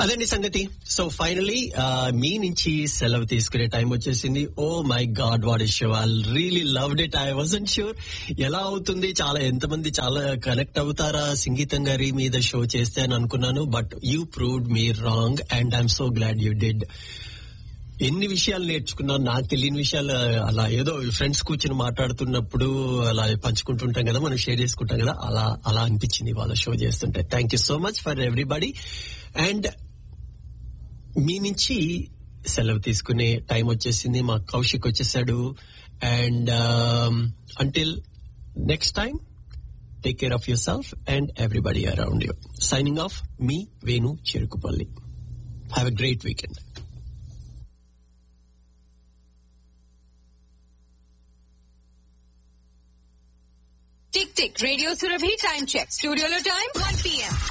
అదండి సంగతి so finally మీ నుంచి సెలవు తీసుకునే టైం వచ్చేసింది oh my god what is show I really love it I wasn't sure ఎలా అవుతుంది చాలా ఎంతమంది చాలా కనెక్ట్ అవుతారా సంగీతం గారి మీద షో చేస్తే అని అనుకున్నాను but you proved me wrong and I'm so glad you did ఎన్ని విషయాలు నేర్చుకున్నాను నాకు తెలియని విషయాలు అలా ఏదో ఫ్రెండ్స్ కూర్చొని మాట్లాడుతున్నప్పుడు అలా పంచుకుంటుంటాం కదా మనం షేర్ చేసుకుంటాం కదా అలా అలా అనిపించింది వాళ్ళ షో చేస్తుంటే thank you so much for everybody and మీ నుంచి సెలవు తీసుకునే టైం వచ్చేసింది మా కౌశిక్ వచ్చేసాడు and until next time take care of yourself and everybody around you signing off మీ Venu Cherukupalli have a great weekend tick tick radio Surabhi time check స్టూడియోలో time one PM